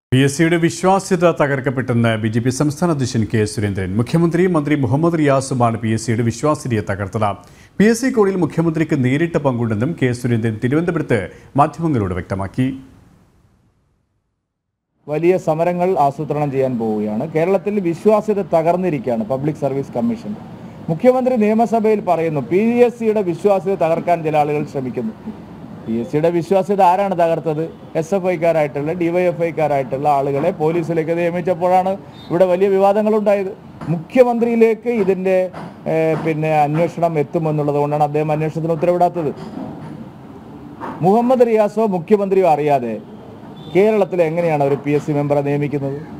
P S സിയുടെ വിശ്വാസ്യത തകർക്കപ്പെട്ടെന്ന് B J P സംസ്ഥാന അധ്യക്ഷൻ കെ സുരേന്ദ്രൻ മുഖ്യമന്ത്രി മന്ത്രി മുഹമ്മദ് റിയാസുമാണ് പി എസ് സിയുടെ വിശ്വാസ്യതയെ തകർത്തത് പി എസ് സി കോഡിൽ മുഖ്യമന്ത്രിക്ക് നേരിട്ട് പങ്കുണ്ടെന്നും കെ സുരേന്ദ്രൻ തിരുവനന്തപുരത്ത് മാധ്യമങ്ങളോട് വ്യക്തമാക്കി വലിയ സമരങ്ങൾ ആസൂത്രണം ചെയ്യാൻ പോവുകയാണ് കേരളത്തിൽ വിശ്വാസ്യത തകർന്നിരിക്കുകയാണ് പബ്ലിക് സർവീസ് കമ്മീഷൻ മുഖ്യമന്ത്രി നിയമസഭയിൽ പറയുന്നു പി എസ് സിയുടെ വിശ്വാസ്യത തകർക്കാൻ ചില ആളുകൾ ശ്രമിക്കുന്നു പി എസ് സിയുടെ വിശ്വാസ്യത ആരാണ് തകർത്തത് എസ് എഫ് ഐക്കാരായിട്ടുള്ള ഡിവൈഎഫ് ഐക്കാരായിട്ടുള്ള ആളുകളെ പോലീസിലേക്ക് നിയമിച്ചപ്പോഴാണ് ഇവിടെ വലിയ വിവാദങ്ങളുണ്ടായത് മുഖ്യമന്ത്രിയിലേക്ക് ഇതിൻ്റെ ഏഹ്, പിന്നെ അന്വേഷണം എത്തുമെന്നുള്ളത് കൊണ്ടാണ് അദ്ദേഹം അന്വേഷണത്തിന് ഉത്തരവിടാത്തത് മുഹമ്മദ് റിയാസോ മുഖ്യമന്ത്രിയോ അറിയാതെ കേരളത്തിൽ എങ്ങനെയാണ് ഒരു പി എസ് സി മെമ്പറെ നിയമിക്കുന്നത്